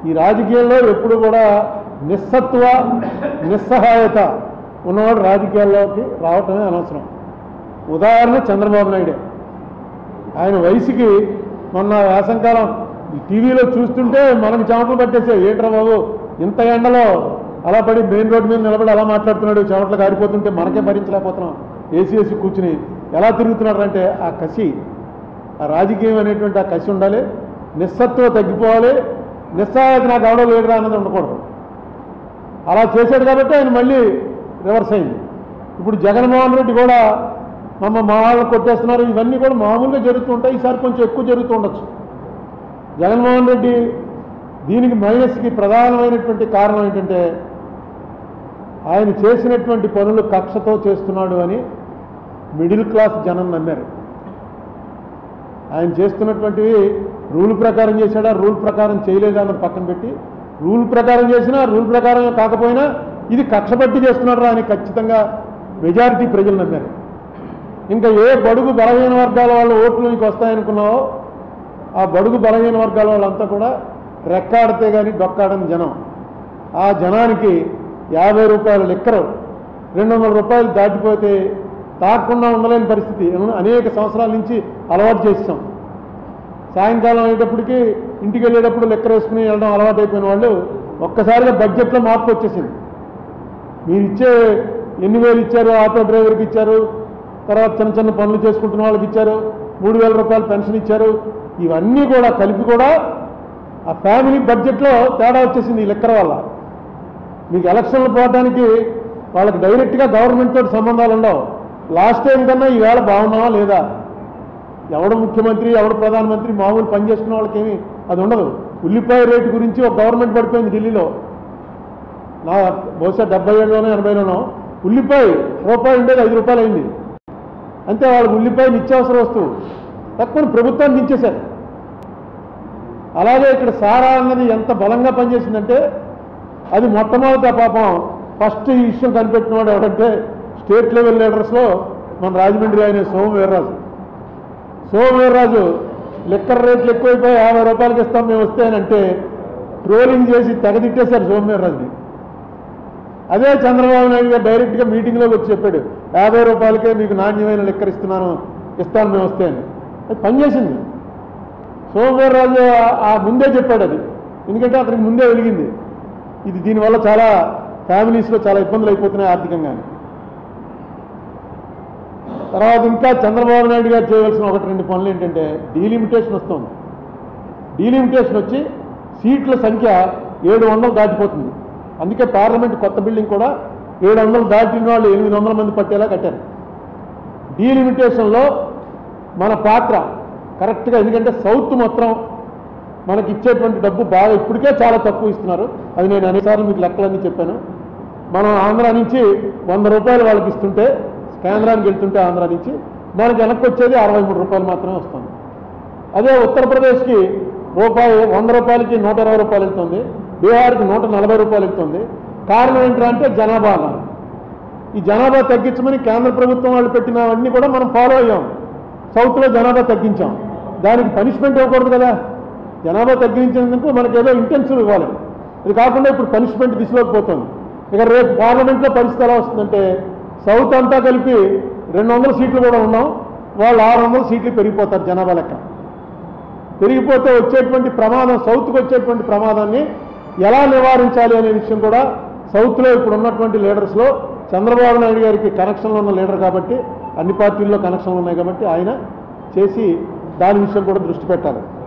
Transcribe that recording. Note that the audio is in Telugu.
ఈ రాజకీయాల్లో ఎప్పుడు కూడా నిస్సత్వ నిస్సహాయత ఉన్నవాడు రాజకీయాల్లోకి రావటమే అనవసరం ఉదాహరణ చంద్రబాబు నాయుడే ఆయన వయసుకి మొన్న వేసంకాలం ఈ టీవీలో చూస్తుంటే మనకు చెమటలు పట్టేసాయి ఏంట్రా బాబు ఇంత ఎండలో అలా పడి మెయిన్ రోడ్డు మీద నిలబడి అలా మాట్లాడుతున్నాడు చెమటలు కారిపోతుంటే మనకే భరించలేకపోతున్నాం ఏసీ వేసి కూర్చుని ఎలా తిరుగుతున్నాడు అంటే ఆ కసి ఆ రాజకీయం అనేటువంటి ఆ కసి ఉండాలి నిస్సత్వం తగ్గిపోవాలి నిస్సహాయత నాకు అవడం లేదురా అన్నది ఉండకూడదు అలా చేశాడు కాబట్టి ఆయన మళ్ళీ రివర్స్ అయింది ఇప్పుడు జగన్మోహన్ రెడ్డి కూడా మమ్మ మా వాళ్ళు కొట్టేస్తున్నారు ఇవన్నీ కూడా మామూలుగా జరుగుతూ ఉంటాయి ఈసారి కొంచెం ఎక్కువ జరుగుతూ ఉండొచ్చు జగన్మోహన్ రెడ్డి దీనికి మైనస్కి ప్రధానమైనటువంటి కారణం ఏంటంటే ఆయన చేసినటువంటి పనులు కక్షతో చేస్తున్నాడు అని మిడిల్ క్లాస్ జనం నమ్మారు ఆయన చేస్తున్నటువంటివి రూల్ ప్రకారం చేశాడా రూల్ ప్రకారం చేయలేదా అన్నది పక్కన పెట్టి రూల్ ప్రకారం చేసినా రూల్ ప్రకారం కాకపోయినా ఇది కక్ష పట్టి చేస్తున్నాడు అని ఖచ్చితంగా మెజారిటీ ప్రజలు నమ్మారు ఇంకా ఏ బడుగు బలహీన వర్గాల వాళ్ళ ఓట్లు నీకు వస్తాయనుకున్నావో ఆ బడుగు బలహీన వర్గాల వాళ్ళంతా కూడా రెక్కాడితే కానీ డొక్కాడని జనం ఆ జనానికి యాభై రూపాయల లెక్కరు రెండు వందల రూపాయలు దాటిపోతే తాకుండా ఉండలేని పరిస్థితి అనేక సంవత్సరాల నుంచి అలవాటు చేస్తాం సాయంకాలం అయ్యేటప్పటికి ఇంటికి వెళ్ళేటప్పుడు లెక్కర వేసుకుని వెళ్ళడం అలవాటు అయిపోయిన వాళ్ళు ఒక్కసారిగా బడ్జెట్లో మార్పు వచ్చేసింది మీరు ఇచ్చే ఎన్ని వేలు ఇచ్చారు ఆటో డ్రైవర్కి ఇచ్చారు తర్వాత చిన్న చిన్న పనులు చేసుకుంటున్న వాళ్ళకి ఇచ్చారు మూడు వేల రూపాయలు పెన్షన్ ఇచ్చారు ఇవన్నీ కూడా కలిపి కూడా ఆ ఫ్యామిలీ బడ్జెట్లో తేడా వచ్చేసింది ఈ లెక్కర వల్ల మీకు ఎలక్షన్లు పోవడానికి వాళ్ళకి డైరెక్ట్గా గవర్నమెంట్ తోటి సంబంధాలు ఉండవు లాస్ట్ టైం కన్నా ఈవేళ బాగున్నావా లేదా ఎవడు ముఖ్యమంత్రి ఎవడు ప్రధానమంత్రి మామూలు పని చేసుకున్న వాళ్ళకి ఏమి అది ఉండదు ఉల్లిపాయ రేటు గురించి ఒక గవర్నమెంట్ పడిపోయింది ఢిల్లీలో నా బహుశా డెబ్బై ఏడులోనో ఎనభైలోనో ఉల్లిపాయ రూపాయి ఉండేది ఐదు రూపాయలు అయింది అంతే వాళ్ళకి ఉల్లిపాయ నిత్యావసర వస్తువు తక్కువ ప్రభుత్వాన్ని దించేశారు అలాగే ఇక్కడ సారా అన్నది ఎంత బలంగా పనిచేసిందంటే అది మొట్టమొదట పాపం ఫస్ట్ ఈ విషయం కనిపెట్టినవాడు ఎవడంటే స్టేట్ లెవెల్ లీడర్స్లో మన రాజమండ్రి ఆయన సోము వీర్రాజు సోము వీర్రాజు లిక్కర్ రేట్లు ఎక్కువైపోయి యాభై రూపాయలకి ఇస్తాం మేము వస్తాయనంటే ట్రోలింగ్ చేసి తెగదిట్టేశారు సోము వీర్రాజుని అదే చంద్రబాబు నాయుడు గారు డైరెక్ట్గా మీటింగ్లోకి వచ్చి చెప్పాడు యాభై రూపాయలకే మీకు నాణ్యమైన లెక్కర్ ఇస్తున్నాను ఇస్తాను మేము వస్తాయని అది పనిచేసింది సోమవీర్రాజు ఆ- ఆ ముందే చెప్పాడు అది ఎందుకంటే అతనికి ముందే వెలిగింది ఇది దీనివల్ల చాలా ఫ్యామిలీస్లో చాలా ఇబ్బందులు అయిపోతున్నాయి ఆర్థికంగా తర్వాత ఇంకా చంద్రబాబు నాయుడు గారు చేయవలసిన ఒకటి రెండు పనులు ఏంటంటే డీలిమిటేషన్ వస్తుంది డీలిమిటేషన్ వచ్చి సీట్ల సంఖ్య ఏడు వందలు దాటిపోతుంది అందుకే పార్లమెంట్ కొత్త బిల్డింగ్ కూడా ఏడు వందలు దాటిన వాళ్ళు ఎనిమిది వందల మంది పట్టేలా కట్టారు డీలిమిటేషన్లో మన పాత్ర కరెక్ట్గా ఎందుకంటే సౌత్ మొత్తం మనకి ఇచ్చేటువంటి డబ్బు బాగా ఇప్పటికే చాలా తక్కువ ఇస్తున్నారు అది నేను అనేసార్లు మీకు లెక్కలన్నీ చెప్పాను మనం ఆంధ్ర నుంచి వంద రూపాయలు వాళ్ళకి ఇస్తుంటే కేంద్రానికి వెళ్తుంటే ఆంధ్ర నుంచి మనకి వెనక్కి వచ్చేది అరవై మూడు రూపాయలు మాత్రమే వస్తుంది అదే ఉత్తరప్రదేశ్కి రూపాయి వంద రూపాయలకి నూట ఇరవై రూపాయలు వెళ్తుంది బీహార్కి నూట నలభై రూపాయలు వెళ్తుంది కారణం ఏంటంటే జనాభా అన్నారు ఈ జనాభా తగ్గించమని కేంద్ర ప్రభుత్వం వాళ్ళు పెట్టినవన్నీ కూడా మనం ఫాలో అయ్యాం సౌత్లో జనాభా తగ్గించాం దానికి పనిష్మెంట్ ఇవ్వకూడదు కదా జనాభా తగ్గించినందుకు మనకి ఏదో ఇంటెన్సివ్ ఇవ్వాలి ఇది కాకుండా ఇప్పుడు పనిష్మెంట్ దిశలోకి పోతుంది ఇక రేపు పార్లమెంట్లో పరిస్థితి ఎలా వస్తుందంటే సౌత్ అంతా కలిపి రెండు వందల సీట్లు కూడా ఉన్నాం వాళ్ళు ఆరు వందల సీట్లు పెరిగిపోతారు జనాభా లెక్క పెరిగిపోతే వచ్చేటువంటి ప్రమాదం సౌత్కి వచ్చేటువంటి ప్రమాదాన్ని ఎలా నివారించాలి అనే విషయం కూడా సౌత్లో ఇప్పుడు ఉన్నటువంటి లీడర్స్లో చంద్రబాబు నాయుడు గారికి కనెక్షన్లు ఉన్న లీడర్ కాబట్టి అన్ని పార్టీల్లో కనెక్షన్లు ఉన్నాయి కాబట్టి ఆయన చేసి దాని విషయం కూడా దృష్టి పెట్టాలి